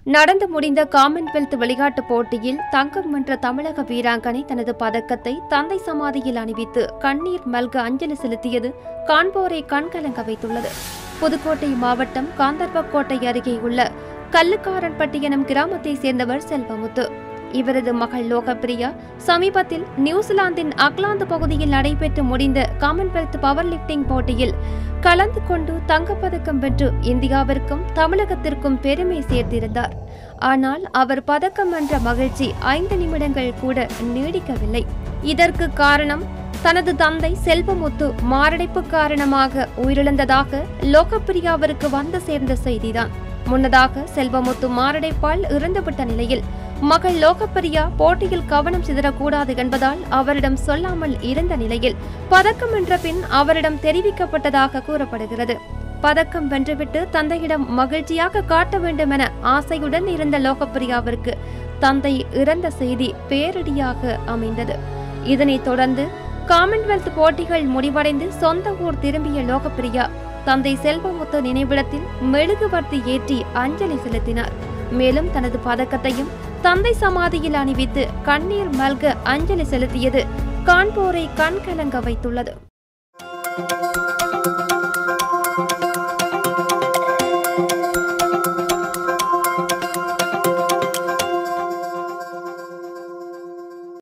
நடந்து முடிந்த காமன்வெல்த் விளையாட்டுப் போட்டியில் தங்கம் வென்ற தமிழக வீராங்கனை தனது பதக்கத்தை தந்தை சமாதியில் அணிவித்து கண்ணீர் மல்க அஞ்சலி செலுத்தியது காண்போரை கண்கலங்க வைத்துள்ளது புதுக்கோட்டை மாவட்டம் காந்தர்வக்கோட்டை அருகே உள்ள கல்லுக்காரன்பட்டி எனும் கிராமத்தைச் சேர்ந்தவர் செல்வமுத்து இவரது மகள் லோகப்பிரியா சமீபத்தில் நியூசிலாந்தின் அக்லாந்து பகுதியில் நடைபெற்று முடிந்த காமன்வெல்த் பவர் லிஃப்டிங் போட்டியில் கலந்து கொண்டு தங்கப்பதக்கம் வென்று இந்தியாவிற்கும் தமிழகத்திற்கும் பெருமை சேர்த்திருந்தார் ஆனால் அவர் பதக்கம் வென்ற மகிழ்ச்சி ஐந்து நிமிடங்கள் கூட நீடிக்கவில்லை இதற்கு காரணம் தனது தந்தை செல்வமுத்து மாரடைப்பு காரணமாக உயிரிழந்ததாக லோகப்பிரியாவிற்கு வந்து சேர்ந்த செய்திதான் முன்னதாக செல்வமுத்து மாரடைப்பால் இறந்துவிட்ட நிலையில் மகள் லோகப்பிரியா போட்டியில் கவனம் சிதறக்கூடாது என்பதால் அவரிடம் சொல்லாமல் இருந்த நிலையில் பதக்கம் வென்ற பின் அவரிடம் தெரிவிக்கப்பட்டதாக கூறப்படுகிறது பதக்கம் வென்றுவிட்டு தந்தையிடம் மகிழ்ச்சியாக காட்ட வேண்டும் என ஆசையுடன் இருந்த லோகப்பிரியாவிற்கு தந்தை இறந்த செய்தி பேரிடியாக அமைந்தது இதனைத் தொடர்ந்து காமன்வெல்த் போட்டிகள் முடிவடைந்து சொந்த ஊர் திரும்பிய லோகப்பிரியா தந்தை செல்வமுத்து நினைவிடத்தில் மெழுகுவர்த்தி ஏற்றி அஞ்சலி செலுத்தினார் மேலும் தனது பதக்கத்தையும் தந்தை சமாதியில் அணிவித்து கண்ணீர் மல்க அஞ்சலி செலுத்தியது காண்போரை கண்கலங்க வைத்துள்ளது